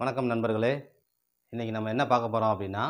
வணக்கம் நண்பர்களே இன்றைக்கி நம்ம என்ன பார்க்க போகிறோம் அப்படின்னா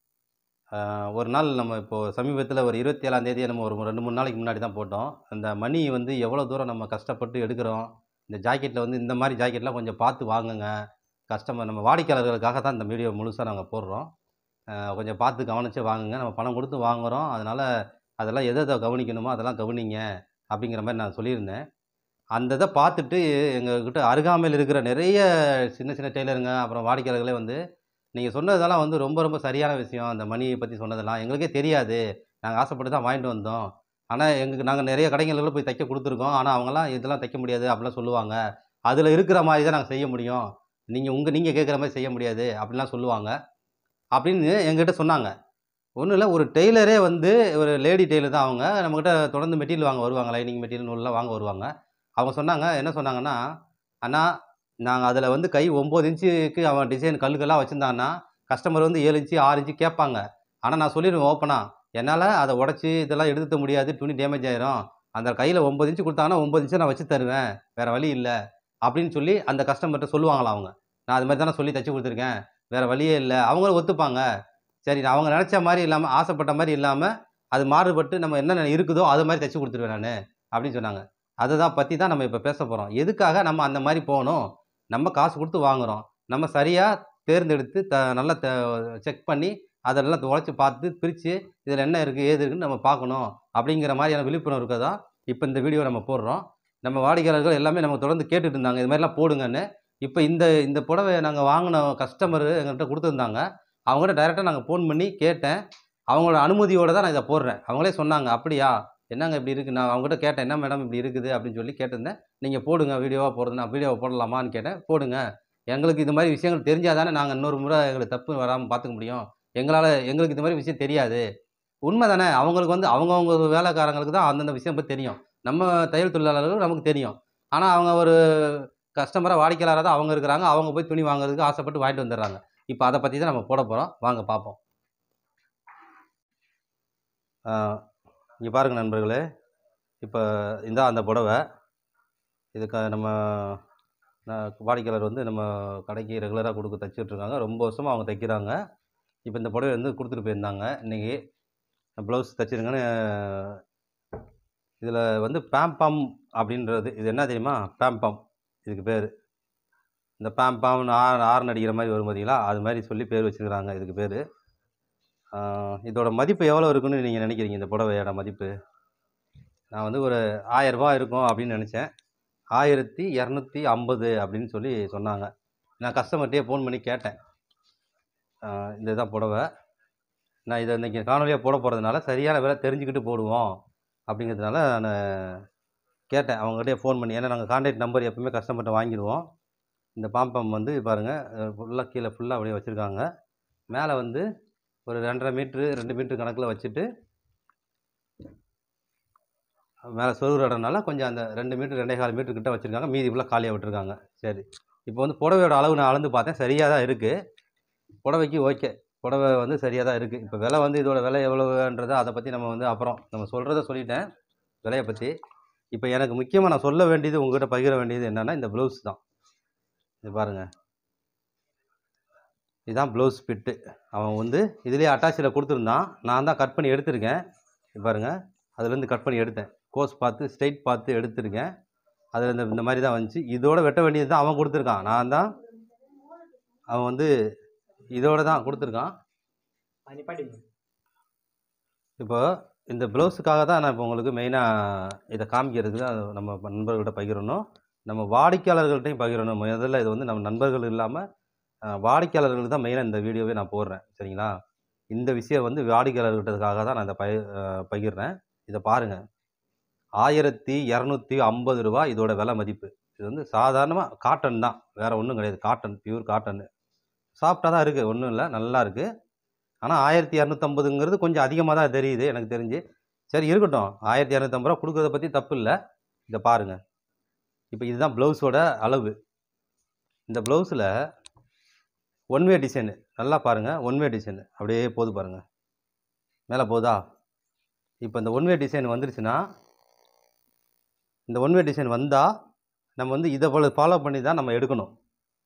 ஆஹ், ஒரு நாள் நம்ம இப்போது சமீபத்தில் ஒரு இருபத்தி ஏழாம் தேதி நம்ம ஒரு ரெண்டு மூணு நாளைக்கு முன்னாடி தான் போட்டோம் அந்த மணி வந்து எவ்வளோ தூரம் நம்ம கஷ்டப்பட்டு எடுக்கிறோம் இந்த ஜாக்கெட்டில் வந்து இந்த மாதிரி ஜாக்கெட்லாம் கொஞ்சம் பார்த்து வாங்குங்க கஸ்டமர் நம்ம வாடிக்கையாளர்களுக்காக தான் இந்த வீடியோ முழுசாக நாங்கள் போடுறோம் ஆஹ், கொஞ்சம் பார்த்து கவனித்து வாங்குங்க நம்ம பணம் கொடுத்து வாங்குகிறோம் அதனால் அதெல்லாம் எதை எதை கவனிக்கணுமோ அதெல்லாம் கவனிங்க அப்படிங்கிற மாதிரி நான் சொல்லியிருந்தேன் அந்த இதை பார்த்துட்டு எங்ககிட்ட அருகாமையில் இருக்கிற நிறைய சின்ன சின்ன டெய்லருங்க அப்புறம் வாடிக்கையாளர்களே வந்து நீங்கள் சொன்னதெல்லாம் வந்து ரொம்ப ரொம்ப சரியான விஷயம் அந்த மணியை பற்றி சொன்னதெல்லாம் எங்களுக்கே தெரியாது நாங்கள் ஆசைப்பட்டு தான் வாங்கிட்டு வந்தோம் ஆனால் எங்களுக்கு நாங்கள் நிறைய கடைகளில் போய் தைக்க கொடுத்துருக்கோம் ஆனால் அவங்களாம் இதெல்லாம் தைக்க முடியாது அப்படிலாம் சொல்லுவாங்க அதில் இருக்கிற மாதிரி தான் நாங்கள் செய்ய முடியும் நீங்கள் உங்கள் நீங்கள் கேட்குற மாதிரி செய்ய முடியாது அப்படிலாம் சொல்லுவாங்க அப்படின்னு எங்ககிட்ட சொன்னாங்க ஒன்றும் இல்லை ஒரு டெய்லரே வந்து ஒரு லேடி டெய்லர் தான் அவங்க நம்மக்கிட்ட தொடர்ந்து மெட்டீரியல் வாங்க வருவாங்க லைனிங் மெட்டீரியல் நூல்லாம் வாங்க வருவாங்க அவங்க சொன்னாங்க என்ன சொன்னாங்கன்னா அண்ணா நாங்கள் அதில் வந்து கை ஒம்பது இன்ச்சுக்கு அவன் டிசைன் கல்லுக்கெல்லாம் வச்சுருந்தான்னா கஸ்டமர் வந்து ஏழு இன்ச்சு ஆறு இன்ச்சு கேட்பாங்க ஆனால் நான் சொல்லிடுவேன் ஓப்பனாக என்னால் அதை உடச்சி இதெல்லாம் எடுத்து முடியாது துணி டேமேஜ் ஆயிரும் அந்த கையில் ஒம்பது இன்ச்சு கொடுத்தாங்கன்னா ஒம்பது இன்ச்சு நான் வச்சு தருவேன் வேறு வழி இல்லை அப்படின்னு சொல்லி அந்த கஸ்டமர்கிட்ட சொல்லுவாங்களாம் அவங்க நான் அது மாதிரி தானே சொல்லி தைச்சி கொடுத்துருக்கேன் வேறு வழியே இல்லை அவங்களும் ஒத்துப்பாங்க சரி நான் அவங்க நினச்ச மாதிரி இல்லாமல் ஆசைப்பட்ட மாதிரி இல்லாமல் அது மாறுபட்டு நம்ம என்னென்ன இருக்குதோ அது மாதிரி தைச்சி கொடுத்துருவேன் நான் அப்படின்னு சொன்னாங்க அதை தான் பற்றி தான் நம்ம இப்போ பேச போகிறோம் எதுக்காக நம்ம அந்த மாதிரி போகணும் நம்ம காசு கொடுத்து வாங்குகிறோம் நம்ம சரியாக தேர்ந்தெடுத்து த நல்லா த செக் பண்ணி அதெல்லாம் உழைச்சி பார்த்து பிரித்து இதில் என்ன இருக்குது ஏது இருக்குன்னு நம்ம பார்க்கணும் அப்படிங்கிற மாதிரியான விழிப்புணர்வு இருக்க தான் இப்போ இந்த வீடியோ நம்ம போடுறோம் நம்ம வாடிக்கையாளர்கள் எல்லாமே நம்ம தொடர்ந்து கேட்டுட்டு இருந்தாங்க இது மாதிரிலாம் போடுங்கன்னு இப்போ இந்த இந்த புடவை நாங்கள் வாங்கின கஸ்டமர் எங்கள்கிட்ட கொடுத்துருந்தாங்க அவங்கள்ட்ட டைரெக்டாக நாங்கள் ஃபோன் பண்ணி கேட்டேன் அவங்களோட அனுமதியோடு தான் நான் இதை போடுறேன் அவங்களே சொன்னாங்க அப்படியா என்னங்க இப்படி இருக்குது நான் அவங்ககிட்ட கேட்டேன் என்ன மேடம் இப்படி இருக்குது அப்படின்னு சொல்லி கேட்டிருந்தேன் நீங்கள் போடுங்க வீடியோவாக போடுறது நான் வீடியோவை போடலாமான்னு கேட்டேன் போடுங்க எங்களுக்கு இது மாதிரி விஷயங்கள் தெரிஞ்சால் தானே நாங்கள் இன்னொரு முறை எங்களுக்கு தப்பு வராமல் பார்த்துக்க முடியும் எங்களால் எங்களுக்கு இது மாதிரி விஷயம் தெரியாது உண்மை தானே அவங்களுக்கு வந்து அவங்கவுங்க வேலைக்காரங்களுக்கு தான் அந்தந்த விஷயம் பற்றி தெரியும் நம்ம தையல் தொழிலாளர்களுக்கு நமக்கு தெரியும் ஆனால் அவங்க ஒரு கஸ்டமராக வாடிக்கையாளராக தான் அவங்க இருக்கிறாங்க அவங்க போய் துணி வாங்குறதுக்கு ஆசைப்பட்டு வாங்கிட்டு வந்துடுறாங்க இப்போ அதை பற்றி தான் நம்ம போட போகிறோம் வாங்க பார்ப்போம் இங்கே பாருங்கள் நண்பர்களே இப்போ இந்த அந்த புடவை இதுக்கு நம்ம நான் வாடிக்கையாளர் வந்து நம்ம கடைக்கு ரெகுலராக கொடுக்க தைச்சிட்ருக்காங்க ரொம்ப வருஷமாக அவங்க தைக்கிறாங்க இப்போ இந்த புடவை வந்து கொடுத்துட்டு போயிருந்தாங்க இன்றைக்கி ப்ளவுஸ் தைச்சிருங்கன்னு இதில் வந்து பேம்பாம் அப்படின்றது இது என்ன தெரியுமா பேம்பாம் இதுக்கு பேர் இந்த பேம்பாம்னு ஆர் ஆர்ன் அடிக்கிற மாதிரி வரும் பார்த்தீங்களா அது மாதிரி சொல்லி பேர் வச்சுருக்கிறாங்க இதுக்கு பேர் இதோட மதிப்பு எவ்வளோ இருக்குன்னு நீங்கள் நினைக்கிறீங்க இந்த புடவையோட மதிப்பு நான் வந்து ஒரு ஆயரரூபா இருக்கும் அப்படின்னு நினச்சேன் ஆயிரத்தி இரநூத்தி ஐம்பது அப்படின்னு சொல்லி சொன்னாங்க நான் கஸ்டமர்கிட்டயே ஃபோன் பண்ணி கேட்டேன் ஆஹ் இந்த இதான் புடவை நான் இதை இன்றைக்கி காணொலியாக போட போகிறதுனால சரியான விலை தெரிஞ்சுக்கிட்டு போடுவோம் அப்படிங்கிறதுனால நான் கேட்டேன் அவங்ககிட்டயே ஃபோன் பண்ணி ஏன்னா நாங்கள் கான்டாக்ட் நம்பர் எப்பவுமே கஸ்டமர்கிட்ட வாங்கிடுவோம் இந்த பாம்பம் வந்து பாருங்கள் ஃபுல்லாக கீழே ஃபுல்லாக அப்படியே வச்சுருக்காங்க மேலே வந்து ஒரு ரெண்டரை மீட்ரு ரெண்டு மீட்ரு கணக்கில் வச்சுட்டு மேலே சொருகிற இடம்னால கொஞ்சம் அந்த ரெண்டு மீட்ரு ரெண்டே கால் மீட்ரு கிட்ட வச்சுருக்காங்க மீதி ஃபுல்லாக காலியாக விட்டுருக்காங்க சரி இப்போ வந்து புடவையோட அளவு நான் அளந்து பார்த்தேன் சரியாக தான் இருக்குது புடவைக்கு ஓகே புடவை வந்து சரியாக தான் இருக்குது இப்போ விலை வந்து இதோட விலை எவ்வளவுன்றதை அதை பற்றி நம்ம வந்து அப்புறம் நம்ம சொல்கிறத சொல்லிட்டேன் விலையை பற்றி இப்போ எனக்கு முக்கியமாக நான் சொல்ல வேண்டியது உங்ககிட்ட பகிர வேண்டியது என்னென்னா இந்த ப்ளவுஸ் தான் இது பாருங்கள் இதுதான் ப்ளவுஸ் ஃபிட்டு அவன் வந்து இதுலேயே அட்டாச்சில் கொடுத்துருந்தான் நான் தான் கட் பண்ணி எடுத்திருக்கேன் இது பாருங்கள் அதுலேருந்து கட் பண்ணி எடுத்தேன் கோஸ் பார்த்து ஸ்ட்ரைட் பார்த்து எடுத்திருக்கேன் அதில் இந்த இந்த மாதிரி தான் வந்துச்சு இதோட வெட்ட வேண்டியது தான் அவன் கொடுத்துருக்கான் நான் தான் அவன் வந்து இதோட தான் கொடுத்துருக்கான் இப்போ இந்த ப்ளவுஸுக்காக தான் நான் இப்போ உங்களுக்கு மெயினாக இதை காமிக்கிறதுக்கு தான் நம்ம நண்பர்கள்ட்ட பகிரணும் நம்ம வாடிக்கையாளர்கள்ட்டையும் பகிரணும் முதல்ல இது வந்து நம்ம நண்பர்கள் இல்லாமல் வாடிக்கையாளர்களுக்கு தான் மெயினாக இந்த வீடியோவே நான் போடுறேன் சரிங்களா இந்த விஷயம் வந்து வாடிக்கையாளர்கிட்டதுக்காக தான் நான் இதை பய அஹ் பகிர்றேன் இதை பாருங்கள் ஆயிரத்தி இரநூத்தி ஐம்பது ரூபா இதோட விலை மதிப்பு இது வந்து சாதாரணமாக காட்டன் தான் வேறு ஒன்றும் கிடையாது காட்டன் பியூர் காட்டனு சாஃப்டாக தான் இருக்குது ஒன்றும் இல்லை நல்லா இருக்குது ஆனால் ஆயிரத்தி இரநூத்தம்பதுங்கிறது கொஞ்சம் அதிகமாக தான் தெரியுது எனக்கு தெரிஞ்சு சரி இருக்கட்டும் ஆயிரத்தி இரநூத்தம்பது ரூபா கொடுக்குறத பற்றி தப்பு இல்லை இதை பாருங்கள் இப்போ இதுதான் ப்ளவுஸோட அளவு இந்த ப்ளவுஸில் ஒன் வே டிசைனு நல்லா பாருங்கள் ஒன் வே டிசைனு அப்படியே போது பாருங்கள் மேலே போதா இப்போ இந்த ஒன் வே டிசைன் வந்துருச்சுன்னா இந்த ஒன் வே டிசைன் வந்தால் நம்ம வந்து இதை போல ஃபாலோ பண்ணி தான் நம்ம எடுக்கணும்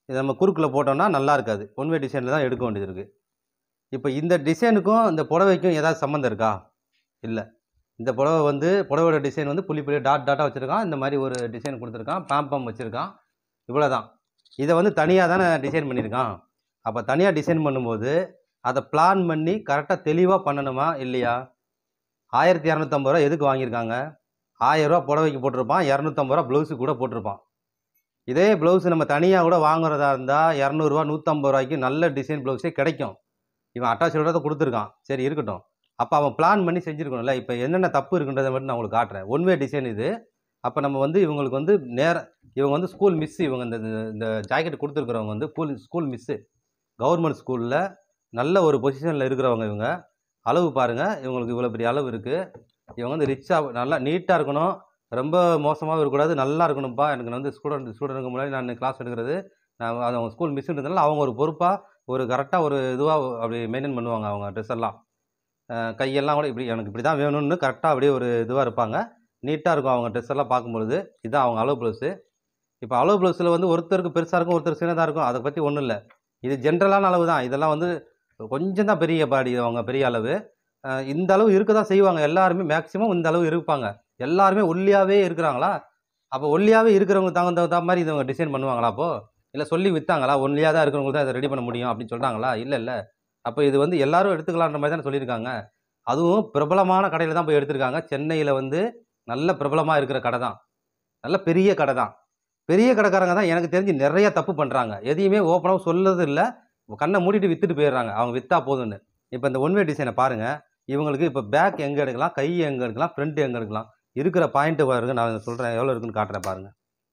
இது நம்ம குறுக்கில் போட்டோம்னா நல்லா இருக்காது ஒன் வே டிசைனில் தான் எடுக்க வேண்டியது இருக்குது இப்போ இந்த டிசைனுக்கும் இந்த புடவைக்கும் ஏதாவது சம்மந்தம் இருக்கா இல்லை இந்த புடவை வந்து புடவையோட டிசைன் வந்து புள்ளி புள்ளி டாட் டாட்டாக வச்சுருக்கான் இந்த மாதிரி ஒரு டிசைன் கொடுத்துருக்கான் பாம்பம் வச்சுருக்கான் இவ்வளோ தான் இதை வந்து தனியாக தானே டிசைன் பண்ணியிருக்கான் அப்போ தனியாக டிசைன் பண்ணும்போது அதை பிளான் பண்ணி கரெக்டாக தெளிவாக பண்ணணுமா இல்லையா ஆயிரத்தி இரநூத்தம்பது ரூபா எதுக்கு வாங்கியிருக்காங்க ஆயிரரூவா புடவைக்கு போட்டிருப்பான் இரநூத்தம்பது ரூபா ப்ளவுஸுக்கு கூட போட்டிருப்பான் இதே ப்ளவுஸ் நம்ம தனியாக கூட வாங்குறதா இருந்தால் இரநூறுவா நூற்றம்பது ரூபாய்க்கு நல்ல டிசைன் ப்ளவுஸே கிடைக்கும் இவன் அட்டாச்சோட தான் கொடுத்துருக்கான் சரி இருக்கட்டும் அப்போ அவன் பிளான் பண்ணி செஞ்சுருக்கணும்ல இப்போ என்னென்ன தப்பு இருக்குன்றதை மட்டும் நான் உங்களுக்கு காட்டுறேன் ஒன் வே டிசைன் இது அப்போ நம்ம வந்து இவங்களுக்கு வந்து நேர இவங்க வந்து ஸ்கூல் மிஸ்ஸு இவங்க இந்த இந்த- இந்த ஜாக்கெட் கொடுத்துருக்குறவங்க வந்து ஸ்கூல் ஸ்கூல் மிஸ்ஸு கவர்மெண்ட் ஸ்கூலில் நல்ல ஒரு பொசிஷனில் இருக்கிறவங்க இவங்க அளவு பாருங்கள் இவங்களுக்கு இவ்வளோ பெரிய அளவு இருக்குது இவங்க வந்து ரிச்சாக நல்லா நீட்டாக இருக்கணும் ரொம்ப மோசமாகவும் இருக்கக்கூடாது நல்லா இருக்கணும்ப்பா எனக்கு வந்து ஸ்டூடெண்ட் ஸ்டூடெண்ட்டுக்கு முன்னாடி நான் கிளாஸ் எடுக்கிறது நான் அது அவங்க ஸ்கூல் மிஸ்ன்றதுனால அவங்க ஒரு பொறுப்பாக ஒரு கரெக்டாக ஒரு இதுவாக அப்படி மெயின்டைன் பண்ணுவாங்க அவங்க ட்ரெஸ் எல்லாம் அஹ் கையெல்லாம் கூட இப்படி எனக்கு இப்படி தான் வேணும்னு கரெக்டாக அப்படியே ஒரு இதுவாக இருப்பாங்க நீட்டாக இருக்கும் அவங்க ட்ரெஸ் எல்லாம் பார்க்கும்பொழுது இதுதான் அவங்க அளவு ப்ளவுஸு இப்போ அளவு ப்ளவுஸில் வந்து ஒருத்தருக்கு பெருசாக இருக்கும் ஒருத்தர் சின்னதாக இருக்கும் அதை பற்றி ஒன்றும் இல்லை இது ஜென்ரலான அளவு தான் இதெல்லாம் வந்து கொஞ்சம் தான் பெரிய பாடி அவங்க பெரிய அளவு அஹ் இந்த அளவு இருக்க தான் செய்வாங்க எல்லாருமே மேக்ஸிமம் இந்த அளவு இருப்பாங்க எல்லாருமே ஒல்லியாகவே இருக்கிறாங்களா அப்போ ஒல்லியாகவே இருக்கிறவங்க தகுந்த தகுந்த மாதிரி இவங்க டிசைன் பண்ணுவாங்களா அப்போது இல்லை சொல்லி விற்றாங்களா ஒல்லியாக தான் இருக்கிறவங்க தான் இதை ரெடி பண்ண முடியும் அப்படின்னு சொல்கிறாங்களா இல்லை இல்லை அப்போ இது வந்து எல்லாரும் எடுத்துக்கலான்ற மாதிரி தானே சொல்லியிருக்காங்க அதுவும் பிரபலமான கடையில் தான் போய் எடுத்திருக்காங்க சென்னையில் வந்து நல்ல பிரபலமாக இருக்கிற கடை தான் நல்ல பெரிய கடை தான் பெரிய கடைக்காரங்க தான் எனக்கு தெரிஞ்சு நிறைய தப்பு பண்ணுறாங்க எதையுமே ஓப்பனாக சொல்லது இல்லை கண்ணை மூடிட்டு விற்றுட்டு போயிடுறாங்க அவங்க விற்றா போதும்னு இப்போ இந்த ஒன் வே டிசைனை பாருங்கள் இவங்களுக்கு இப்போ பேக் எங்கே எடுக்கலாம் கை எங்கே எடுக்கலாம் ஃப்ரண்ட் எங்கே எடுக்கலாம் இருக்கிற பாயிண்ட்டு பாருங்க நான் சொல்கிறேன் எவ்வளோ இருக்குன்னு காட்டுறேன் பாருங்கள்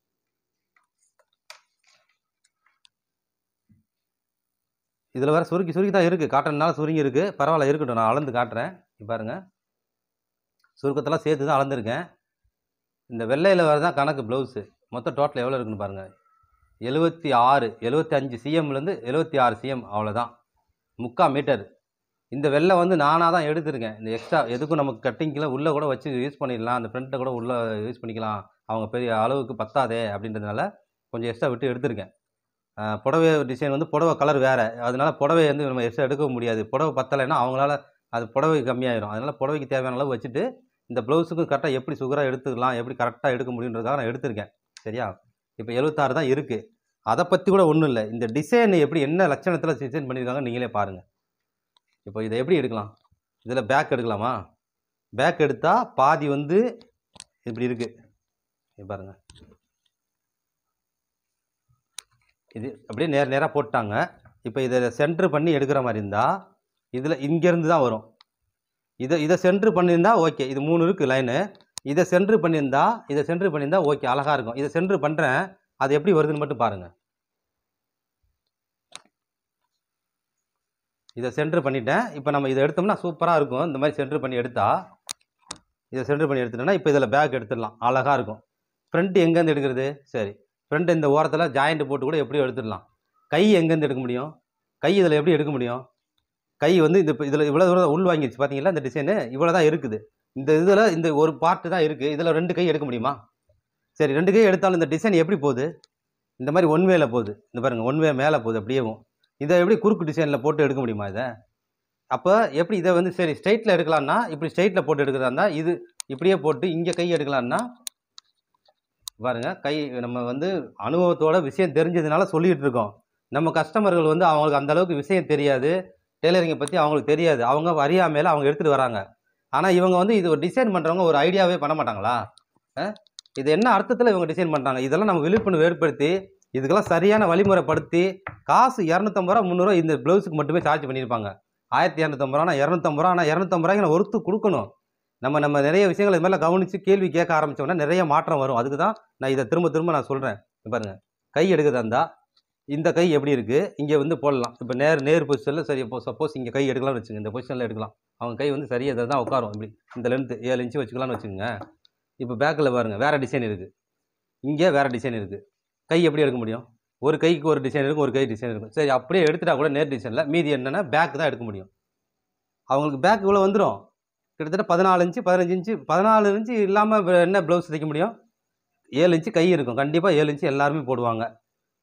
இதில் வேறு சுருக்கி சுருக்கி தான் இருக்குது காட்டுறதுனால சுருங்கி இருக்குது பரவாயில்ல இருக்கட்டும் நான் அளந்து காட்டுறேன் இங்க பாருங்க சுருக்கத்தெல்லாம் சேர்த்து தான் அளந்துருக்கேன் இந்த வெள்ளையில் வேறு தான் கணக்கு ப்ளவுஸு மொத்தம் டோட்டல் எவ்வளோ இருக்குன்னு பாருங்கள் எழுபத்தி ஆறு எழுபத்தி அஞ்சு சிஎம்லேருந்து எழுபத்தி ஆறு சிஎம் அவ்வளோதான் முக்கால் மீட்டர் இந்த வெள்ளை வந்து நானாக தான் எடுத்திருக்கேன் இந்த எக்ஸ்ட்ரா எதுக்கும் நமக்கு கட்டிங்கில் உள்ளே கூட வச்சு யூஸ் பண்ணிடலாம் அந்த ஃப்ரண்ட்டை கூட உள்ளே யூஸ் பண்ணிக்கலாம் அவங்க பெரிய அளவுக்கு பத்தாதே அப்படின்றதுனால கொஞ்சம் எக்ஸ்ட்ரா விட்டு எடுத்திருக்கேன் ஆஹ் புடவை டிசைன் வந்து புடவை கலர் வேறு அதனால புடவை வந்து நம்ம எக்ஸ்ட்ரா எடுக்க முடியாது புடவை பத்தலைன்னா அவங்களால அது புடவை கம்மியாயிரும் அதனால புடவைக்கு தேவையான அளவு வச்சுட்டு இந்த ப்ளவுஸுக்கும் கரெக்டாக எப்படி சுகராக எடுத்துக்கலாம் எப்படி கரெக்டாக எடுக்க முடியுன்றதுக்காக நான் எடுத்திருக்கேன் சரியா இப்போ எழுபத்தாறு தான் இருக்குது அதை பற்றி கூட ஒன்றும் இல்லை இந்த டிசைன் எப்படி என்ன லட்சணத்தில் டிசைன் பண்ணியிருக்காங்க நீங்களே பாருங்கள் இப்போ இதை எப்படி எடுக்கலாம் இதில் பேக் எடுக்கலாமா பேக் எடுத்தால் பாதி வந்து இப்படி இருக்குது இது பாருங்கள் இது அப்படியே நேர் நேராக போட்டாங்க இப்போ இதை சென்ட்ரு பண்ணி எடுக்கிற மாதிரி இருந்தால் இதில் இங்கேருந்து தான் வரும் இதை இதை சென்ட்ரு பண்ணியிருந்தா ஓகே இது மூணு இருக்குது லைனு இதை சென்ட்ரு பண்ணியிருந்தா இதை சென்ட்ரு பண்ணியிருந்தா ஓகே அழகாக இருக்கும் இதை சென்ட்ரு பண்ணுறேன் அது எப்படி வருதுன்னு மட்டும் பாருங்கள் இதை சென்ட்ரு பண்ணிட்டேன் இப்போ நம்ம இதை எடுத்தோம்னா சூப்பராக இருக்கும் இந்த மாதிரி சென்ட்ரு பண்ணி எடுத்தா இதை சென்ட்ரு பண்ணி எடுத்துட்டோம்னா இப்போ இதில் பேக் எடுத்துடலாம் அழகாக இருக்கும் ஃப்ரண்ட் எங்கேருந்து எடுக்கிறது சரி ஃப்ரண்ட் இந்த ஓரத்தில் ஜாயிண்ட் போட்டு கூட எப்படியும் எடுத்துடலாம் கை எங்கேருந்து எடுக்க முடியும் கை இதில் எப்படி எடுக்க முடியும் கை வந்து இந்த இதில் இவ்வளோ தூரம் உள் வாங்கிடுச்சு பார்த்தீங்களா இந்த டிசைனு இவ்வளோ தான் இருக்குது இந்த இதில் இந்த ஒரு பார்ட்டு தான் இருக்குது இதில் ரெண்டு கை எடுக்க முடியுமா சரி ரெண்டு கை எடுத்தாலும் இந்த டிசைன் எப்படி போகுது இந்த மாதிரி ஒன் வேல போகுது இந்த பாருங்கள் ஒன் வே மேலே போகுது அப்படியேவும் இதை எப்படி குறுக்கு டிசைனில் போட்டு எடுக்க முடியுமா இதை அப்போ எப்படி இதை வந்து சரி ஸ்ட்ரைட்டில் எடுக்கலாம்னா இப்படி ஸ்ட்ரைட்டில் போட்டு எடுக்கிறதா இருந்தால் இது இப்படியே போட்டு இங்கே கை எடுக்கலாம்னா பாருங்க கை நம்ம வந்து அனுபவத்தோட விஷயம் தெரிஞ்சதுனால சொல்லிட்டு இருக்கோம் நம்ம கஸ்டமர்கள் வந்து அவங்களுக்கு அந்த அளவுக்கு விஷயம் தெரியாது டெய்லரிங்கை பற்றி அவங்களுக்கு தெரியாது அவங்க அறியாமையில அவங்க எடுத்துகிட்டு வராங்க ஆனால் இவங்க வந்து இது ஒரு டிசைன் பண்ணுறவங்க ஒரு ஐடியாவே பண்ண மாட்டாங்களா அஹ்? இது என்ன அர்த்தத்தில் இவங்க டிசைன் பண்ணுறாங்க இதெல்லாம் நம்ம விழிப்புணர்வு ஏற்படுத்தி இதுக்கெல்லாம் சரியான வழிமுறைப்படுத்தி காசு இரநூத்தம்பது ரூபா முந்நூறுவா இந்த ப்ளவுஸுக்கு மட்டுமே சார்ஜ் பண்ணியிருப்பாங்க ஆயிரத்தி இரநூத்தம்பது ரூபா இரநூத்தம்பது ரூபா ஆனால் இரநூத்தம்பது ரூபாய்க்கு நான் ஒருத்து கொடுக்கணும் நம்ம நம்ம நிறைய விஷயங்கள் இது மாதிரிலாம் கவனித்து கேள்வி கேட்க ஆரம்பிச்சோம்னா நிறைய மாற்றம் வரும் அதுக்கு தான் நான் இதை திரும்ப திரும்ப நான் சொல்கிறேன் பாருங்கள் கை எடுக்கிறதா இருந்தால் இந்த கை எப்படி இருக்குது இங்கே வந்து போடலாம் இப்போ நேர் நேர் பொசிஷனில் சரி இப்போ சப்போஸ் இங்கே கை எடுக்கலாம்னு வச்சுங்க இந்த பொசிஷனில் எடுக்கலாம் அவங்க கை வந்து சரியாக இதை தான் உட்காரும் இப்படி இந்த லென்த்து ஏழு இன்ச்சு வச்சுக்கலாம்னு வச்சுக்கோங்க இப்போ பேக்கில் பாருங்கள் வேறு டிசைன் இருக்குது இங்கே வேறு டிசைன் இருக்குது கை எப்படி எடுக்க முடியும் ஒரு கைக்கு ஒரு டிசைன் இருக்கும் ஒரு கை டிசைன் இருக்கும் சரி அப்படியே எடுத்துட்டா கூட நேர் டிசைனில் மீதி என்னென்னா பேக் தான் எடுக்க முடியும் அவங்களுக்கு பேக் இவ்வளோ வந்துடும் கிட்டத்தட்ட பதினாலு இன்ச்சு பதினஞ்சு இன்ச்சு பதினாலு இன்ச்சு இல்லாமல் என்ன ப்ளவுஸ் தைக்க முடியும் ஏழு இன்ச்சு கை இருக்கும் கண்டிப்பாக ஏழு இன்ச்சு எல்லாருமே போடுவாங்க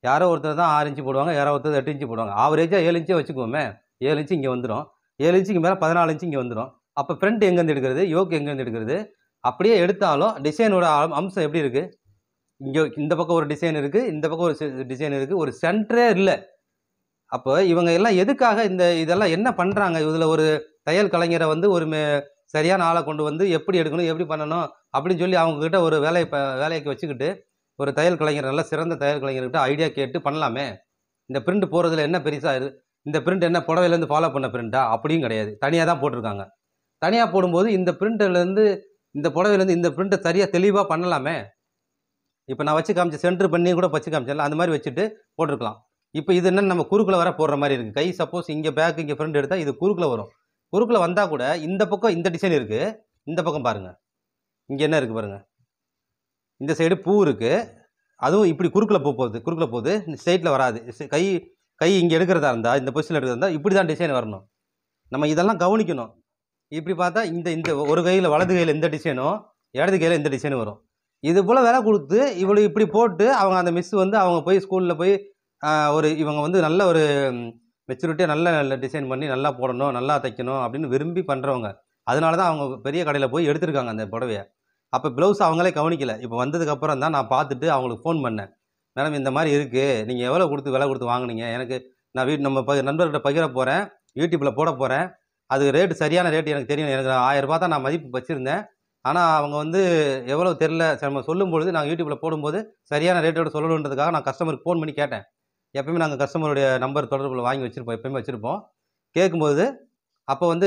யாரோ ஒருத்தர் தான் ஆறு இன்ச்சு போடுவாங்க யாரோ ஒருத்தர் எட்டு இன்ச்சு போடுவாங்க ஆவரேஜாக ஏழு இன்ச்சே வச்சுக்குவோமே ஏழு இன்ச்சு இங்கே வந்துடும் ஏழு இன்ச்சுக்கு மேலே பதினாலு இன்ச்சு இங்கே வந்துடும் அப்போ ஃப்ரண்ட் எங்கேருந்து எடுக்கிறது யோக் எங்கேருந்து எடுக்கிறது அப்படியே எடுத்தாலும் டிசைனோட அம்சம் எப்படி இருக்குது இங்கே இந்த பக்கம் ஒரு டிசைன் இருக்குது இந்த பக்கம் ஒரு டிசைன் இருக்குது ஒரு சென்டரே இல்லை அப்போ இவங்க எல்லாம் எதுக்காக இந்த இதெல்லாம் என்ன பண்ணுறாங்க இதில் ஒரு தையல் கலைஞரை வந்து ஒரு மே- சரியான ஆளை கொண்டு வந்து எப்படி எடுக்கணும் எப்படி பண்ணணும் அப்படின்னு சொல்லி அவங்கக்கிட்ட ஒரு வேலையை ப வேலைக்கு வச்சுக்கிட்டு ஒரு தையல் கலைஞர் நல்ல சிறந்த தையல் கலைஞர்கிட்ட ஐடியா கேட்டு பண்ணலாமே இந்த பிரிண்ட் போகிறதுல என்ன பெருசாக இரு இந்த பிரிண்ட் என்ன புடவையிலேருந்து ஃபாலோ பண்ண பிரிண்டா அப்படியும் கிடையாது தனியாக தான் போட்டிருக்காங்க தனியாக போடும்போது இந்த பிரிண்ட்லேருந்து இந்த புடவையிலேருந்து இந்த பிரிண்ட்டை சரியாக தெளிவாக பண்ணலாமே இப்போ நான் வச்சு காமிச்ச சென்டர் பண்ணி கூட வச்சு காமிச்சேன்ல அந்த மாதிரி வச்சுட்டு போட்டிருக்கலாம் இப்போ இது என்ன நம்ம குறுக்கில் வர போடுற மாதிரி இருக்குது கை சப்போஸ் இங்கே பேக் இங்கே ஃப்ரண்ட் எடுத்தால் இது குறுக்கில் வரும் குறுக்கில் வந்தால் கூட இந்த பக்கம் இந்த டிசைன் இருக்குது இந்த பக்கம் பாருங்கள் இங்கே என்ன இருக்குது பாருங்கள் இந்த சைடு பூ இருக்குது அதுவும் இப்படி குறுக்கில் போக போகுது குறுக்கில் போகுது ஸ்ட்ரெயிட்டில் வராது ஸ் கை கை இங்கே எடுக்கிறதா இருந்தால் இந்த பொசிஷன் எடுக்கிறதா இருந்தால் இப்படி தான் டிசைன் வரணும் நம்ம இதெல்லாம் கவனிக்கணும் இப்படி பார்த்தா இந்த இந்த ஒரு கையில் வலது கையில் இந்த டிசைனும் இடது கையில் இந்த டிசைனும் வரும் இது போல் விலை கொடுத்து இவ்வளோ இப்படி போட்டு அவங்க அந்த மிஸ் வந்து அவங்க போய் ஸ்கூலில் போய் ஆஹ், ஒரு இவங்க வந்து நல்ல ஒரு மெச்சூரிட்டியாக நல்ல நல்ல டிசைன் பண்ணி நல்லா போடணும் நல்லா தைக்கணும் அப்படின்னு விரும்பி பண்ணுறவங்க அதனால தான் அவங்க பெரிய கடையில் போய் எடுத்திருக்காங்க அந்த புடவைய அப்போ ப்ளவுஸ் அவங்களே கவனிக்கல இப்போ வந்ததுக்கப்புறம் தான் நான் பார்த்துட்டு அவங்களுக்கு ஃபோன் பண்ணேன் மேடம் இந்த மாதிரி இருக்குது நீங்கள் எவ்வளோ கொடுத்து விலை கொடுத்து வாங்குனீங்க எனக்கு நான் வீட் நம்ம ப நண்பர்கிட்ட பகிர போகிறேன் யூடியூப்பில் போட போகிறேன் அது ரேட்டு சரியான ரேட்டு எனக்கு தெரியும் எனக்கு ஆயிரம் ரூபாய் தான் நான் மதிப்பு வச்சுருந்தேன் ஆனால் அவங்க வந்து எவ்வளோ தெரில சரி, நம்ம சொல்லும் பொழுது நாங்கள் யூடியூப்பில் போடும்போது சரியான ரேட்டோட சொல்லணுன்றதுக்காக நான் கஸ்டமருக்கு ஃபோன் பண்ணி கேட்டேன் எப்பயுமே நாங்கள் கஸ்டமருடைய நம்பர் தொடர்பில் வாங்கி வச்சுருப்போம் எப்பயுமே வச்சுருப்போம் கேட்கும்போது அப்போ வந்து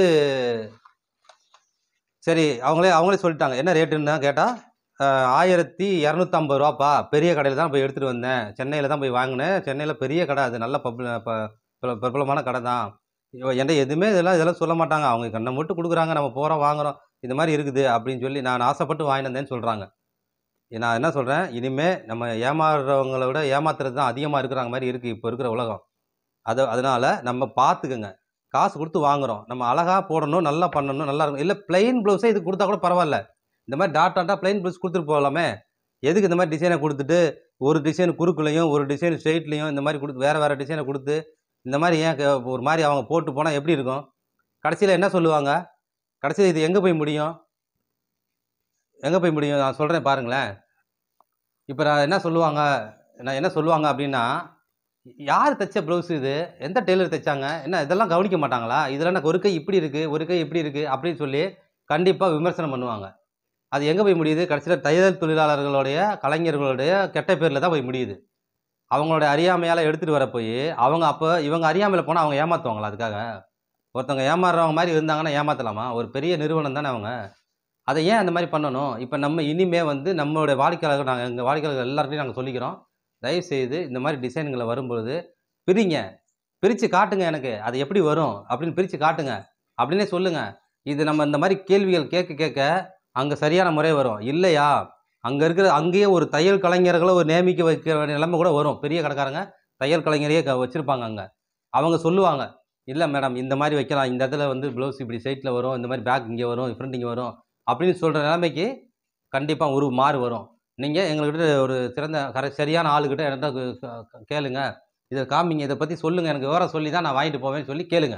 சரி அவங்களே அவங்களே சொல்லிட்டாங்க என்ன ரேட்டுன்னு தான் கேட்டால் ஆயிரத்தி இரநூத்தம்பது ரூபாப்பா பெரிய கடையில் தான் போய் எடுத்துகிட்டு வந்தேன் சென்னையில் தான் போய் வாங்கினேன் சென்னையில் பெரிய கடை அது நல்ல பப்ள ப பிரபல- பிரபலமான கடை தான் இவ- என்கிட்ட எதுவுமே இதெல்லாம் இதெல்லாம் சொல்ல மாட்டாங்க அவங்க கண்ணை மட்டும் கொடுக்குறாங்க நம்ம போகிறோம் வாங்குறோம் இந்த மாதிரி இருக்குது அப்படின்னு சொல்லி நான் ஆசைப்பட்டு வாங்கிட்டு வந்தேன்னு சொல்கிறாங்க நான் என்ன சொல்கிறேன் இனிமே நம்ம ஏமாறுறவங்கள விட ஏமாத்துறது தான் அதிகமாக இருக்கிறாங்க மாதிரி இருக்குது இப்போ இருக்கிற உலகம் அது அதனால் நம்ம பார்த்துக்கோங்க காசு கொடுத்து வாங்குறோம் நம்ம அழகாக போடணும் நல்லா பண்ணணும் நல்லா இருக்கும் இல்லை பிளெயின் ப்ளவுஸே இது கொடுத்தா கூட பரவாயில்ல இந்த மாதிரி டாட் டாட்டாக பிளெயின் ப்ளவுஸ் கொடுத்துட்டு போகலாமே எதுக்கு இந்த மாதிரி டிசைனை கொடுத்துட்டு ஒரு டிசைன் குறுக்குலையும் ஒரு டிசைன் ஸ்ட்ரெயிட்லையும் இந்த மாதிரி கொடுத்து வேறு வேறு டிசைனை கொடுத்து இந்த மாதிரி ஏன் க- ஒரு மாதிரி அவங்க போட்டு போனால் எப்படி இருக்கும் கடைசியில் என்ன சொல்லுவாங்க கடைசியில் இது எங்கே போய் முடியும் எங்கே போய் முடியும் நான் சொல்கிறேன் பாருங்களேன் இப்போ நான் என்ன சொல்லுவாங்க நான் என்ன சொல்லுவாங்க அப்படின்னா யார் தைச்ச ப்ளவுஸ் இது எந்த டெய்லர் தைச்சாங்க என்ன இதெல்லாம் கவனிக்க மாட்டாங்களா இதில் எனக்கு ஒரு கை இப்படி இருக்குது ஒரு கை இப்படி இருக்குது அப்படின்னு சொல்லி கண்டிப்பாக விமர்சனம் பண்ணுவாங்க அது எங்கே போய் முடியுது கடைசியில் தையல் தொழிலாளர்களுடைய கலைஞர்களுடைய கெட்ட பேரில் தான் போய் முடியுது அவங்களோட அறியாமையால் எடுத்துகிட்டு வர போய் அவங்க அப்போ இவங்க அறியாமையில் போனால் அவங்க ஏமாற்றுவாங்களா அதுக்காக ஒருத்தவங்க ஏமாறுறவங்க மாதிரி இருந்தாங்கன்னா ஏமாற்றலாமா ஒரு பெரிய நிறுவனம் தானே அவங்க அதை ஏன் அந்த மாதிரி பண்ணணும் இப்போ நம்ம இனிமே வந்து நம்மளுடைய வாடிக்கையாளர்கள் நாங்கள் எங்கள் வாடிக்கையாளர்கள் எல்லாருக்கையும் நாங்கள் சொல்லிக்கிறோம் தயவுசெய்து இந்த மாதிரி டிசைன்களை வரும்பொழுது பிரிங்க பிரித்து காட்டுங்க எனக்கு அது எப்படி வரும் அப்படின்னு பிரித்து காட்டுங்க அப்படின்னே சொல்லுங்கள் இது நம்ம இந்த மாதிரி கேள்விகள் கேட்க கேட்க அங்கே சரியான முறை வரும் இல்லையா அங்கே இருக்கிற அங்கேயே ஒரு தையல் கலைஞர்களை ஒரு நியமிக்க வைக்க வேண்டிய நிலைமை கூட வரும் பெரிய கடைக்காரங்க தையல் கலைஞரையே க வச்சுருப்பாங்க அங்கே அவங்க சொல்லுவாங்க இல்லை மேடம் இந்த மாதிரி வைக்கலாம் இந்த இடத்துல வந்து ப்ளவுஸ் இப்படி சைட்டில் வரும் இந்த மாதிரி பேக் இங்கே வரும் ஃப்ரண்ட் இங்கே வரும் அப்படின்னு சொல்கிற நிலைமைக்கு கண்டிப்பாக ஒரு மாறு வரும் நீங்கள் எங்கள்கிட்ட ஒரு சிறந்த கரை சரியான ஆளுக்கிட்ட என்கிட்ட கு- க- க- கேளுங்க இதை காமிங்க இதை பற்றி சொல்லுங்கள் எனக்கு விவரம் சொல்லி தான் நான் வாங்கிட்டு போவேன்னு சொல்லி கேளுங்க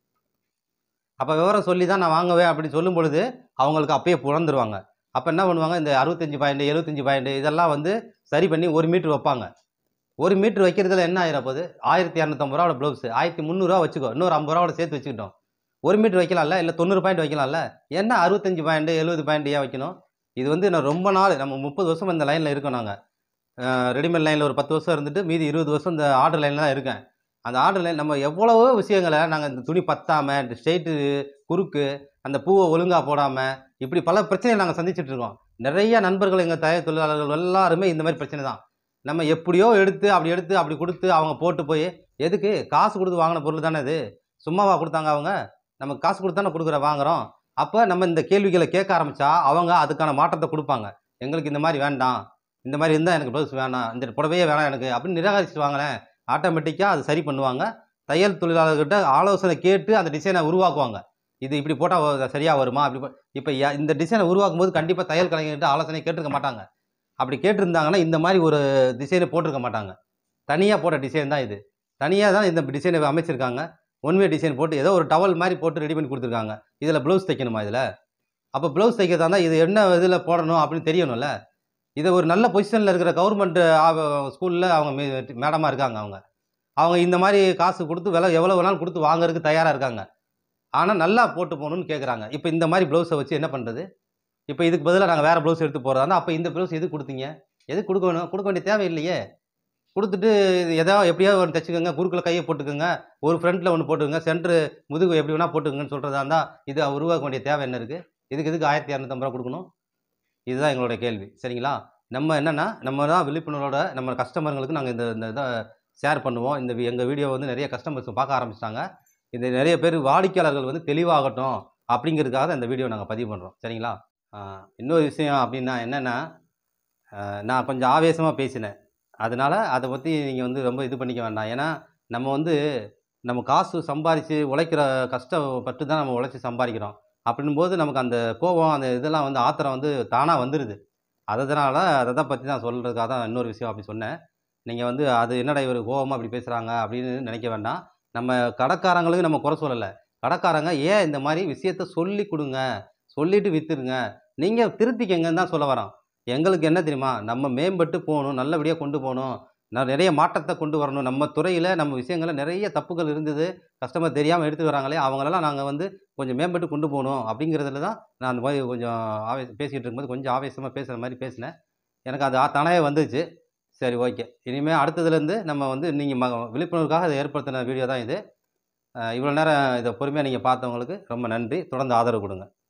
அப்போ விவரம் சொல்லி தான் நான் வாங்குவேன் அப்படின்னு சொல்லும் பொழுது அவங்களுக்கு அப்பயே புலந்துருவாங்க அப்போ என்ன பண்ணுவாங்க இந்த அறுபத்தஞ்சு பாயிண்ட் எழுபத்தஞ்சு பாயிண்ட் இதெல்லாம் வந்து சரி பண்ணி ஒரு மீட்ரு வைப்பாங்க ஒரு மீட்ரு வைக்கிறதுல என்ன ஆயிரம் போகுது ஆயிரத்தி இரநூத்தம்பது ரூபாவோட ப்ளவுஸ் ஆயிரத்தி முந்நூறுரூவா வச்சுக்கோ இன்னொரு ஐம்பது ரூபாவோட சேர்த்து வச்சுக்கிட்டோம் ஒரு மீட்ரு வைக்கலாம்ல இல்லை தொண்ணூறு பாயிண்ட் வைக்கலாம்ல என்ன அறுபத்தஞ்சு பாயிண்ட் எழுபது பாயிண்ட் ஏன் வைக்கணும் இது வந்து நான் ரொம்ப நாள் நம்ம முப்பது வருஷம் இந்த லைனில் இருக்கோம் நாங்கள் ரெடிமேட் லைனில் ஒரு பத்து வருஷம் இருந்துட்டு மீதி இருபது வருஷம் இந்த ஆர்டர் லைனில் தான் இருக்கேன் அந்த ஆர்டர் லைன் நம்ம எவ்வளவோ விஷயங்களை நாங்கள் இந்த துணி பத்தாமல் ஸ்ட்ரெயிட்டு குறுக்கு அந்த பூவை ஒழுங்காக போடாமல் இப்படி பல பிரச்சனைகளை நாங்கள் சந்திச்சுட்டு இருக்கோம் நிறைய நண்பர்கள் எங்கள் தயார் தொழிலாளர்கள் எல்லாருமே இந்த மாதிரி பிரச்சனை தான் நம்ம எப்படியோ எடுத்து அப்படி எடுத்து அப்படி கொடுத்து அவங்க போட்டு போய் எதுக்கு காசு கொடுத்து வாங்கின பொருள் தானே இது சும்மாவா கொடுத்தாங்க அவங்க நம்ம காசு கொடுத்து தானே கொடுக்குற வாங்குறோம் அப்போ நம்ம இந்த கேள்விகளை கேட்க ஆரம்பித்தா அவங்க அதுக்கான மாற்றத்தை கொடுப்பாங்க எங்களுக்கு இந்த மாதிரி வேண்டாம் இந்த மாதிரி இருந்தால் எனக்கு ப்ளவுஸ் வேணாம் இந்த புடவையே வேணாம் எனக்கு அப்படின்னு நிராகரிச்சுட்டு வாங்களேன் ஆட்டோமேட்டிக்காக அது சரி பண்ணுவாங்க தையல் தொழிலாளர்கிட்ட ஆலோசனை கேட்டு அந்த டிசைனை உருவாக்குவாங்க இது இப்படி போட்டால் சரியாக வருமா அப்படி இப்போ இந்த டிசைனை உருவாக்கும் போது கண்டிப்பாக தையல் கலைஞர்கிட்ட ஆலோசனை கேட்டிருக்க மாட்டாங்க அப்படி கேட்டிருந்தாங்கன்னா இந்த மாதிரி ஒரு டிசைனை போட்டிருக்க மாட்டாங்க தனியாக போட்ட டிசைன் தான் இது தனியாக தான் இந்த டிசைனை அமைச்சிருக்காங்க ஒன்வே டிசைன் போட்டு ஏதோ ஒரு டவல் மாதிரி போட்டு ரெடி பண்ணி கொடுத்துருக்காங்க இதில் ப்ளவுஸ் தைக்கணுமா இதில் அப்போ ப்ளவுஸ் தைக்கிறதா இருந்தால் இது என்ன இதில் போடணும் அப்படின்னு தெரியணும்ல இது ஒரு நல்ல பொசிஷனில் இருக்கிற கவர்மெண்ட் ஸ்கூலில் அவங்க மேடமாக இருக்காங்க அவங்க அவங்க இந்த மாதிரி காசு கொடுத்து விலை எவ்வளோ வேணாலும் கொடுத்து வாங்குறதுக்கு தயாராக இருக்காங்க ஆனால் நல்லா போட்டு போகணும்னு கேட்குறாங்க இப்போ இந்த மாதிரி ப்ளவுஸை வச்சு என்ன பண்ணுறது இப்போ இதுக்கு பதிலாக நாங்கள் வேறு ப்ளவுஸ் எடுத்து போகிறதா இருந்தால் அப்போ இந்த ப்ளவுஸ் எது கொடுத்தீங்க எது கொடுக்க வேணும் கொடுக்க வேண்டிய தேவை இல்லையே கொடுத்துட்டு இது எதோ எப்படியாவது ஒன்று தைச்சுக்கோங்க குறுக்கில் கையை போட்டுக்கோங்க ஒரு ஃப்ரண்ட்டில் ஒன்று போட்டுக்கோங்க சென்ட்ரு முதுகு எப்படி வேணால் போட்டுக்கோங்கன்னு சொல்கிறதா இருந்தால் இது உருவாக்க வேண்டிய தேவை என்ன இருக்குது இதுக்கு எதுக்கு ஆயிரத்தி இரநூத்தம்பது ரூபா கொடுக்கணும் இதுதான் எங்களுடைய கேள்வி சரிங்களா நம்ம என்னென்னா நம்ம தான் விழிப்புணர்வோட நம்ம கஸ்டமருங்களுக்கு நாங்கள் இந்த இந்த இதை ஷேர் பண்ணுவோம் இந்த எங்கள் வீடியோ வந்து நிறைய கஸ்டமர்ஸ் பார்க்க ஆரம்பிச்சிட்டாங்க இது நிறைய பேர் வாடிக்கையாளர்கள் வந்து தெளிவாகட்டும் அப்படிங்கிறதுக்காக தான் இந்த வீடியோ நாங்கள் பதிவு பண்ணுறோம் சரிங்களா ஆஹ் இன்னொரு விஷயம் அப்படின்னா என்னென்னா ஆஹ் நான் கொஞ்சம் ஆவேசமாக பேசினேன் அதனால் அதை பற்றி நீங்கள் வந்து ரொம்ப இது பண்ணிக்க வேண்டாம் ஏன்னா நம்ம வந்து நம்ம காசு சம்பாரித்து உழைக்கிற கஷ்டப்பட்டு தான் நம்ம உழைச்சி சம்பாதிக்கிறோம் அப்படின்னும் போது நமக்கு அந்த கோபம் அந்த இதெல்லாம் வந்து ஆத்திரம் வந்து தானாக வந்துடுது அதனால் அதை தான் பற்றி நான் சொல்கிறதுக்காக தான் இன்னொரு விஷயம் அப்படி சொன்னேன் நீங்கள் வந்து அது என்னடா இவர் கோபமாக அப்படி பேசுகிறாங்க அப்படின்னு நினைக்க வேண்டாம் நம்ம கடைக்காரங்களுக்கு நம்ம குறை சொல்லலை கடைக்காரங்க ஏன் இந்த மாதிரி விஷயத்த சொல்லி கொடுங்க சொல்லிட்டு விற்றுருங்க நீங்கள் திருத்திக்கங்கன்னு தான் சொல்ல வரோம் எங்களுக்கு என்ன தெரியுமா நம்ம மேம்பட்டு போகணும் நல்லபடியாக கொண்டு போகணும் நான் நிறைய மாற்றத்தை கொண்டு வரணும் நம்ம துறையில் நம்ம விஷயங்களில் நிறைய தப்புகள் இருந்தது கஸ்டமர் தெரியாமல் எடுத்து வராங்களே அவங்களெல்லாம் நாங்கள் வந்து கொஞ்சம் மேம்பட்டு கொண்டு போகணும் அப்படிங்கிறதுல தான் நான் அந்த மாதிரி கொஞ்சம் ஆவே பேசிகிட்டு இருக்கும்போது கொஞ்சம் ஆவேசமாக பேசுகிற மாதிரி பேசினேன் எனக்கு அது ஆ- தானாகவே வந்துச்சு சரி ஓகே இனிமேல் அடுத்ததுலேருந்து நம்ம வந்து நீங்கள் ம விழிப்புணர்வுக்காக இதை ஏற்படுத்தின வீடியோ தான் இது இவ்வளோ நேரம் இதை பொறுமையாக நீங்கள் பார்த்தவங்களுக்கு ரொம்ப நன்றி தொடர்ந்து ஆதரவு கொடுங்க